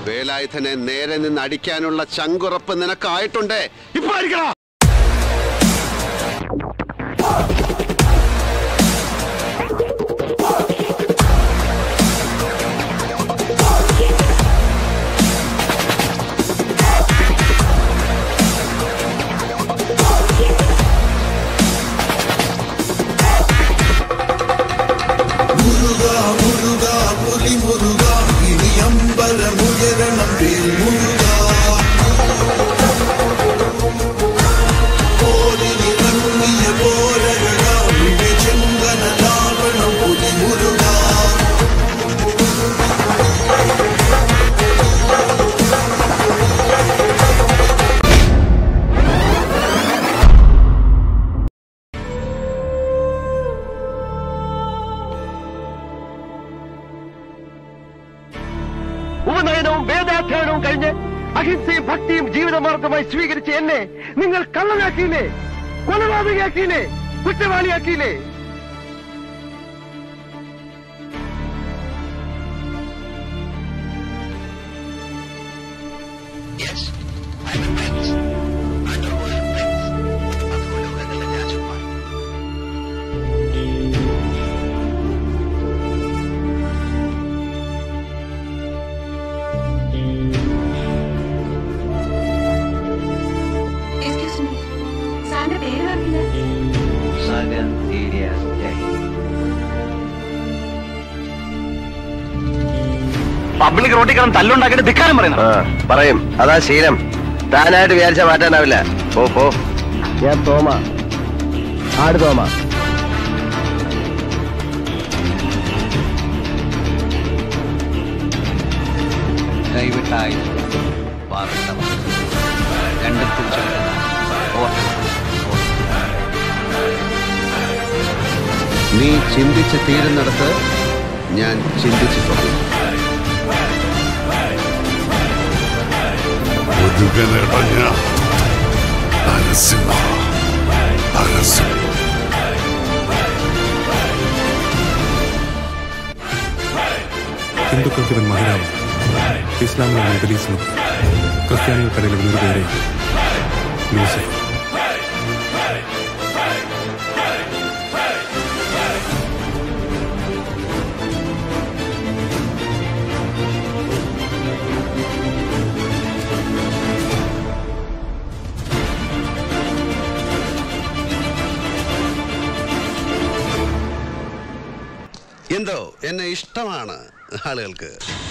വേലായുധനെ നേരെ നിന്ന് അടിക്കാനുള്ള ചങ്കുറപ്പ് നിനക്കായിട്ടുണ്ട് ഇപ്പൊ അടിക്കടാ ഉപനയനവും വേദാധ്യയനവും കഴിഞ്ഞ് അഹിംസയും ഭക്തിയും ജീവിതമാർഗമായി സ്വീകരിച്ച എന്നെ നിങ്ങൾ കള്ളനാക്കിയില്ലേ കൊലപാതകയാക്കിയില്ലേ കുറ്റവാളിയാക്കിയില്ലേ എക്സ്ക്യൂസ് മീ സാറിന്റെ പേര് പറഞ്ഞില്ല പബ്ലിക് റോട്ടിൽ കിടന്ന് തല്ലുണ്ടാക്കിയിട്ട് ധിക്കാരം പറയുന്നു ആ പറയും അതാ ശീലം താനായിട്ട് വിചാരിച്ച മാറ്റാനാവില്ല പോ പോ ഞാൻ തോമ ആട് തോമ ദയവിട്ടായി വാർത്തമാണ് രണ്ടും കുറിച്ച് നീ ചിന്തിച്ച് തീരുന്നിടത്ത് ഞാൻ ചിന്തിച്ചിട്ടുണ്ട് മുതുകനടഞ്ഞ നരസിംഹ നരസിംഹ ഹിന്ദുക്കൾക്ക് ഇവൻ മഹിരാവും ഇസ്ലാമിലെ നബലീസിനും ക്രിസ്ത്യാനികൾക്കിടയിൽ ഇവനൊരു പേരെ ലൂസിഫർ എന്തോ എന്നെ ഇഷ്ടമാണ് ആളുകൾക്ക്